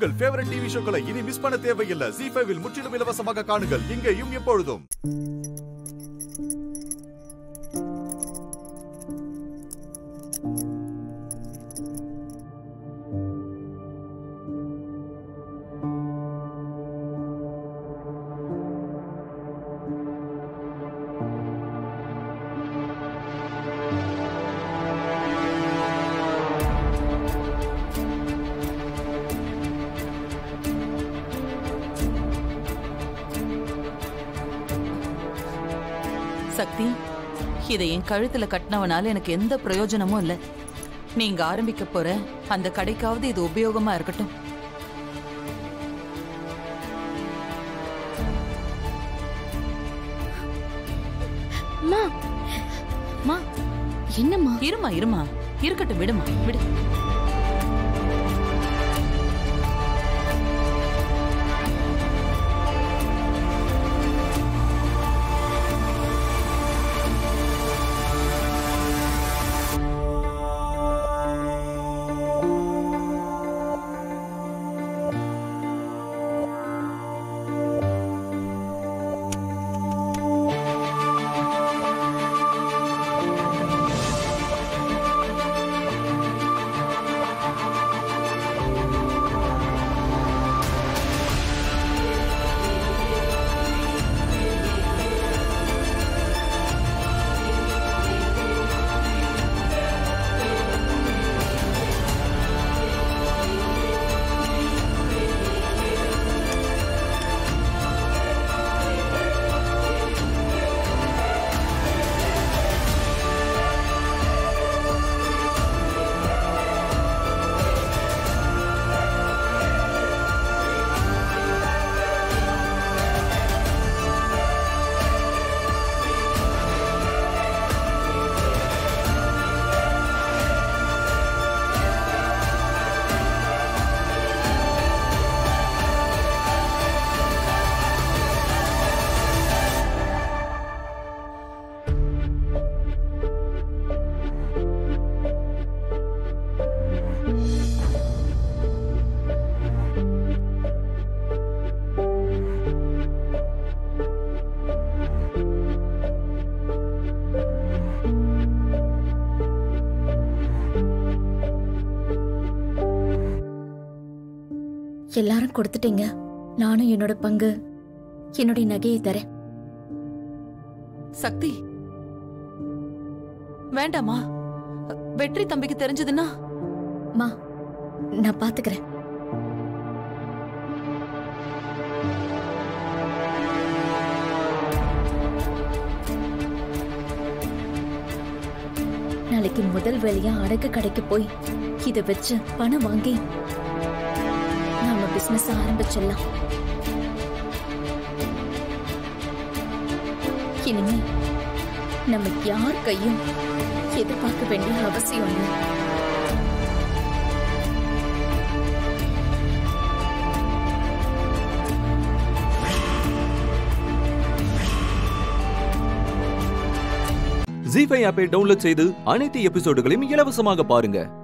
உங்கள் favourite TV ஷோக்களை இனி miss பண்ண தேவையில்லை ஜி ஃபைவில் முற்றிலும் இலவசமாக காணுங்கள் இங்கேயும் எப்பொழுதும் சக்தி இதை என் கழுத்துல கட்டினவனால எனக்கு எந்த பிரயோஜனமும் இல்ல நீங்க ஆரம்பிக்க போற அந்த கடைக்காவது இது உபயோகமா இருக்கட்டும் அம்மா அம்மா என்னம்மா இருமா இருமா இருக்கட்டும் விடுமா விடு எல்லாரும் கொடுத்துட்டீங்க நானும் என்னோட பங்கு என்னுடைய நகையை தரேன் சக்தி வேண்டாமா வெற்றி தம்பிக்கு தெரிஞ்சதுன்னா மா நான் பாத்துக்கிறேன் நாளைக்கு முதல் வேலையா அடகு கடைக்கு போய் இத வச்சு பணம் வாங்கி நாம பிசினஸ் ஆரம்பிச்சிடலாம் இனிமே நம்ம யார் கையும் எதிர்பார்க்க வேண்டிய அவசியம் இல்லை ஜி ஃபைவ் ஆப்பை டவுன்லோட் செய்து அனைத்து எபிசோடுகளையும் இலவசமாக பாருங்க